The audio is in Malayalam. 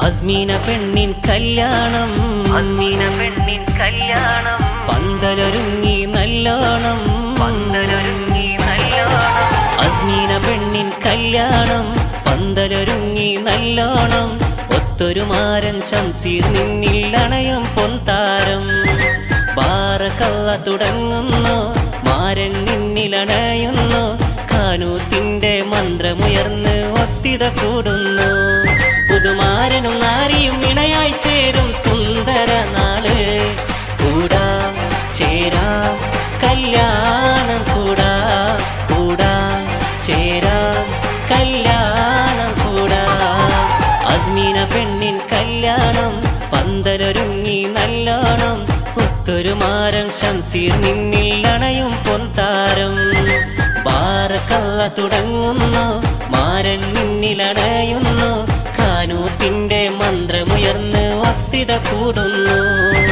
അസ്മീന പെണ്ണിൻ കല്യാണം അസ്മീന പെണ്ണിൻ കല്യാണം പന്തലൊരുങ്ങി നല്ലോണം പന്തലൊരുങ്ങി നല്ലോണം അസ്മീന പെണ്ണിൻ കല്യാണം പന്തലൊരുങ്ങി നല്ലോണം ഒത്തൊരു മാരൻ ശംസീർ നിന്നിൽ അണയും പൊൻതാരം ബാറക്കള്ള തുടങ്ങുന്നു മാരൻ നിന്നിലണയുന്നു കാനൂത്തിന്റെ മന്ത്രമുയർന്ന് ഒത്തിത കൂടുന്നു പുതുമാരനും നാരിയും ഇണയായി ചേരും സുന്ദര നാള് കൂടാ ചേരാ കല്യാണം കൂടാ കൂടാ ചേരാ കല്യാണം കൂടാ അസ്മീന പെണ്ണിൻ കല്യാണം പന്തലൊരുങ്ങി നല്ലോണം ഒത്തൊരു മാരം ശംസീർ നിന്നിൽ അണയും പൊൻതാരം ബാറക്കള്ള തുടങ്ങുന്നു മാരൻ നിന്നിലണയുന്നു കാനൂത്തിന്റെ മന്ത്രമുയർന്ന് വസ്തിത കൂടുന്നു